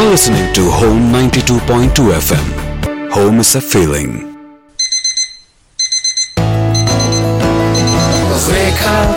You're listening to Home 92.2 FM. Home is a feeling. Wake up,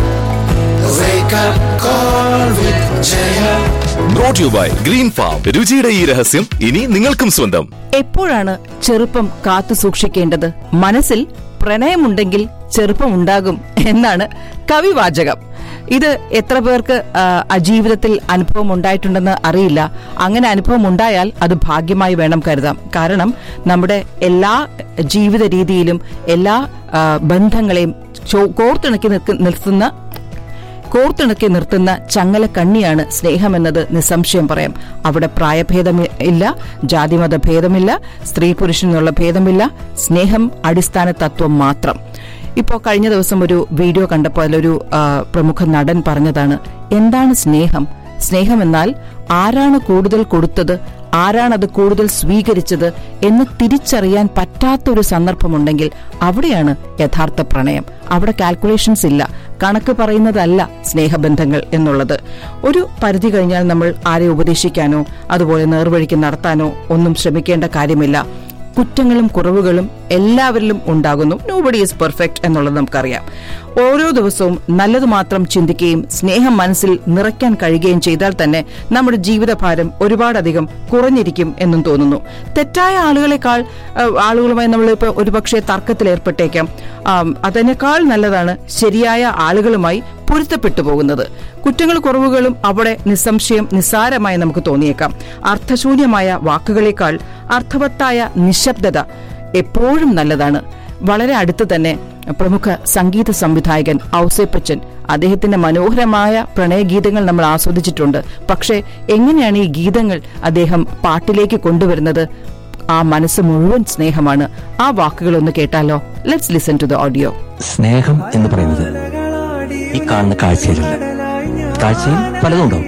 wake up, call with Jaya. Brought you by green farm രുചിയുടെ ഈ രഹസ്യം ഇനി നിങ്ങൾക്കും സ്വന്തം എപ്പോഴാണ് ചെറുപ്പം കാത്തു സൂക്ഷിക്കേണ്ടത് മനസ്സിൽ പ്രണയമുണ്ടെങ്കിൽ ചെറുപ്പമുണ്ടാകും എന്നാണ് കവിവാചകം ഇത് എത്ര പേർക്ക് ആ, ആ ജീവിതത്തിൽ അനുഭവം ഉണ്ടായിട്ടുണ്ടെന്ന് അറിയില്ല അങ്ങനെ അനുഭവം ഉണ്ടായാൽ അത് ഭാഗ്യമായി വേണം കരുതാം കാരണം നമ്മുടെ എല്ലാ ജീവിത രീതിയിലും എല്ലാ ആ, ബന്ധങ്ങളെയും ചോ- കോർത്തിണക്കി നിൽക്ക- നിർത്തുന്ന കോർത്തിണക്കി നിർത്തുന്ന ചങ്ങല കണ്ണിയാണ് സ്നേഹമെന്നത് നിസ്സംശയം പറയാം അവിടെ പ്രായഭേദം ഇല്ല ജാതിമത ഭേദമില്ല സ്ത്രീ പുരുഷനുള്ള ഭേദമില്ല സ്നേഹം അടിസ്ഥാന തത്വം മാത്രം ഇപ്പോൾ കഴിഞ്ഞ ദിവസം ഒരു വീഡിയോ കണ്ടപ്പോൾ അതിലൊരു ആ, പ്രമുഖ നടൻ പറഞ്ഞതാണ് എന്താണ് സ്നേഹം സ്നേഹമെന്നാൽ ആരാണ് കൂടുതൽ കൊടുത്തത് ആരാണത് കൂടുതൽ സ്വീകരിച്ചത് എന്ന് തിരിച്ചറിയാൻ പറ്റാത്തൊരു സന്ദർഭമുണ്ടെങ്കിൽ അവിടെയാണ് യഥാർത്ഥ പ്രണയം അവിടെ കാൽക്കുലേഷൻസ് ഇല്ല കണക്ക് പറയുന്നതല്ല സ്നേഹബന്ധങ്ങൾ എന്നുള്ളത് ഒരു പരിധി കഴിഞ്ഞാൽ നമ്മൾ ആരെ ഉപദേശിക്കാനോ അതുപോലെ നേർവഴിക്ക് നടത്താനോ ഒന്നും ശ്രമിക്കേണ്ട കാര്യമില്ല കുറ്റങ്ങളും കുറവുകളും എല്ലാവരിലും ഉണ്ടാകുന്നു നോബഡി ഈസ് പെർഫെക്റ്റ് എന്നുള്ളത് നമുക്കറിയാം ഓരോ ദിവസവും നല്ലത് മാത്രം ചിന്തിക്കുകയും സ്നേഹം മനസ്സിൽ നിറയ്ക്കാൻ കഴിയുകയും ചെയ്താൽ തന്നെ നമ്മുടെ ജീവിതഭാരം ഒരുപാടധികം കുറഞ്ഞിരിക്കും എന്നും തോന്നുന്നു തെറ്റായ ആളുകളെക്കാൾ ആ, ആളുകളുമായി നമ്മൾ ഇപ്പോൾ ഒരുപക്ഷെ തർക്കത്തിൽ ഏർപ്പെട്ടേക്കാം ആം, അതിനേക്കാൾ നല്ലതാണ് ശരിയായ ആളുകളുമായി പൊരുത്തപ്പെട്ടു പോകുന്നത് കുറ്റങ്ങൾ കുറവുകളും അവിടെ നിസ്സംശയം നിസ്സാരമായി നമുക്ക് തോന്നിയേക്കാം അർത്ഥശൂന്യമായ വാക്കുകളേക്കാൾ അർത്ഥവത്തായ നിശബ്ദത എപ്പോഴും നല്ലതാണ് വളരെ അടുത്ത് തന്നെ പ്രമുഖ സംഗീത സംവിധായകൻ ഔസേപ്പച്ചൻ അദ്ദേഹത്തിന്റെ മനോഹരമായ പ്രണയഗീതങ്ങൾ നമ്മൾ ആസ്വദിച്ചിട്ടുണ്ട് പക്ഷേ എങ്ങനെയാണ് ഈ ഗീതങ്ങൾ അദ്ദേഹം പാട്ടിലേക്ക് കൊണ്ടുവരുന്നത് ആ മനസ്സ് മുഴുവൻ സ്നേഹമാണ് ആ വാക്കുകളൊന്ന് കേട്ടാലോ let's listen to the audio സ്നേഹം എന്ന് പറയുന്നത് ഈ കാണുന്ന കാഴ്ചയിലല്ല കാഴ്ചയിൽ പലതും ഉണ്ടാവും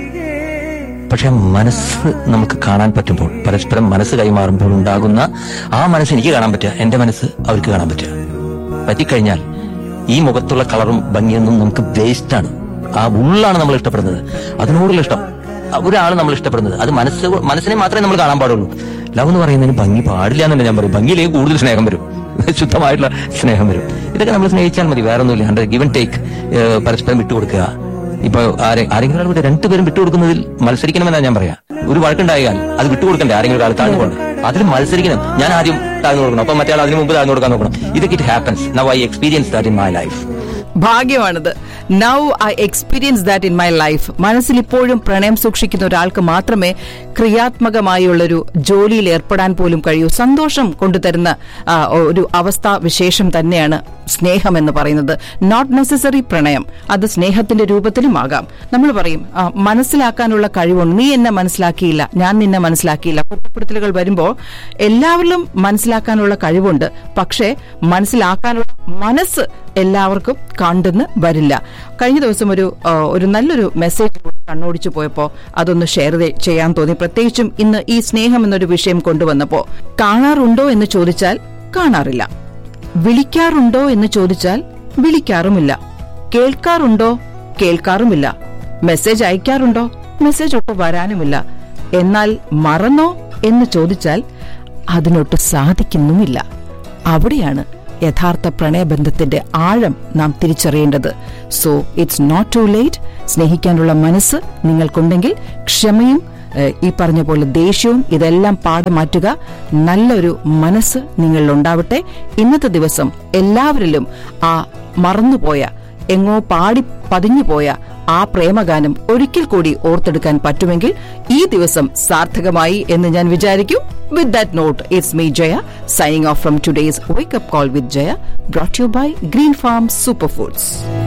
പക്ഷെ മനസ്സ് നമുക്ക് കാണാൻ പറ്റുമ്പോൾ പരസ്പരം മനസ്സ് കൈമാറുമ്പോൾ ഉണ്ടാകുന്ന ആ മനസ്സ് എനിക്ക് കാണാൻ പറ്റുക എന്റെ മനസ്സ് അവർക്ക് കാണാൻ പറ്റുക പറ്റിക്കഴിഞ്ഞാൽ ഈ മുഖത്തുള്ള കളറും ഭംഗിയൊന്നും നമുക്ക് വേസ്റ്റ് ആണ് ആ ഉള്ളാണ് നമ്മൾ ഇഷ്ടപ്പെടുന്നത് അതിനോടുള്ള ഇഷ്ടം ഒരാൾ നമ്മൾ ഇഷ്ടപ്പെടുന്നത് അത് മനസ്സ് മനസ്സിനെ മാത്രമേ നമ്മൾ കാണാൻ പാടുള്ളൂ ലവ് എന്ന് പറയുന്നതിന് ഭംഗി പാടില്ല എന്നല്ല ഞാൻ പറയും ഭംഗിയിലേക്ക് കൂടുതൽ സ്നേഹം വരും ശുദ്ധമായിട്ടുള്ള സ്നേഹം വരും ഇതൊക്കെ നമ്മൾ സ്നേഹിച്ചാൽ മതി വേറെ ഒന്നുമില്ല ഹൺഡ്രഡ് ഗിവൻ ടേക്ക് പരസ്പരം വിട്ടുകൊടുക്കുക ഇപ്പൊ ആരെ ആരെങ്കിലും ഒരാൾ രണ്ടുപേരും വിട്ടുകൊടുക്കുന്നതിൽ മത്സരിക്കണമെന്നാണ് ഞാൻ പറയാ ഒരു വഴക്കുണ്ടായാൽ അത് വിട്ടുകൊടുക്കണ്ടേ ആരെങ്കിലും ഒരാൾ താഴ്ന്നു കൊണ്ട് അതിൽ മത്സരിക്കണം ഞാൻ ആദ്യം താഴ്ന്നു കൊടുക്കണം അപ്പൊ മറ്റേ ആൾ അതിന് മുമ്പ് താഴ്ന്നു കൊടുക്കാൻ നോക്കണം ഇതൊക്കെ it happens now I experience that in my life ഭാഗ്യമാണിത് now I experience that in my life മനസ്സിൽ ഇപ്പോഴും പ്രണയം സൂക്ഷിക്കുന്ന ഒരാൾക്ക് മാത്രമേ ക്രിയാത്മകമായുള്ളൊരു ജോലിയിൽ ഏർപ്പെടാൻ പോലും കഴിയൂ സന്തോഷം കൊണ്ടുതരുന്ന ആ, ഒരു അവസ്ഥാ വിശേഷം തന്നെയാണ് സ്നേഹം എന്ന് പറയുന്നത് നോട്ട് നെസസറി പ്രണയം അത് സ്നേഹത്തിന്റെ രൂപത്തിലും ആകാം നമ്മൾ പറയും ആ, മനസ്സിലാക്കാനുള്ള കഴിവുണ്ട് നീ എന്നെ മനസ്സിലാക്കിയില്ല ഞാൻ നിന്നെ മനസ്സിലാക്കിയില്ല കുറ്റപ്പെടുത്തലുകൾ വരുമ്പോൾ എല്ലാവരിലും മനസ്സിലാക്കാനുള്ള കഴിവുണ്ട് പക്ഷേ മനസ്സിലാക്കാനുള്ള മനസ്സ് എല്ലാവർക്കും കണ്ടെന്ന് വരില്ല കഴിഞ്ഞ ദിവസം ഒരു ആ, ഒരു നല്ലൊരു മെസ്സേജ് കണ്ണോടിച്ചു പോയപ്പോ അതൊന്ന് ഷെയർ ചെയ്യാൻ തോന്നി പ്രത്യേകിച്ചും ഇന്ന് ഈ സ്നേഹം എന്നൊരു വിഷയം കൊണ്ടുവന്നപ്പോ കാണാറുണ്ടോ എന്ന് ചോദിച്ചാൽ കാണാറില്ല വിളിക്കാറുണ്ടോ എന്ന് ചോദിച്ചാൽ വിളിക്കാറുമില്ല കേൾക്കാറുണ്ടോ കേൾക്കാറുമില്ല മെസ്സേജ് അയക്കാറുണ്ടോ മെസ്സേജ് ഒട്ട് വരാനുമില്ല എന്നാൽ മറന്നോ എന്ന് ചോദിച്ചാൽ അതിനൊട്ട് സാധിക്കുന്നുമില്ല അവിടെയാണ് യഥാർത്ഥ പ്രണയബന്ധത്തിന്റെ ആഴം നാം തിരിച്ചറിയേണ്ടത് so it's not too late സ്നേഹിക്കാനുള്ള മനസ്സ് നിങ്ങൾക്കുണ്ടെങ്കിൽ ക്ഷമയും ഏഹ്, ഈ പറഞ്ഞ പോലെ ദേഷ്യവും ഇതെല്ലാം പാടെ മാറ്റുക നല്ലൊരു മനസ്സ് നിങ്ങളിൽ ഉണ്ടാവട്ടെ ഇന്നത്തെ ദിവസം എല്ലാവരിലും ആ മറന്നുപോയ എങ്ങോ പാടി പതിഞ്ഞുപോയ ആ പ്രേമഗാനം ഒരിക്കൽ കൂടി ഓർത്തെടുക്കാൻ പറ്റുമെങ്കിൽ ഈ ദിവസം സാർത്ഥകമായി എന്ന് ഞാൻ വിചാരിക്കും with that note it's me Jaya signing off from today's wake up call with Jaya brought you by green farm super foods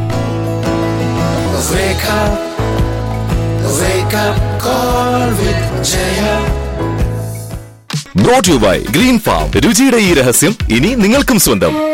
Wake up, wake up, call with Jaya. Brought you by green farm രുചിയുടെ ഈ രഹസ്യം ഇനി നിങ്ങൾക്കും സ്വന്തം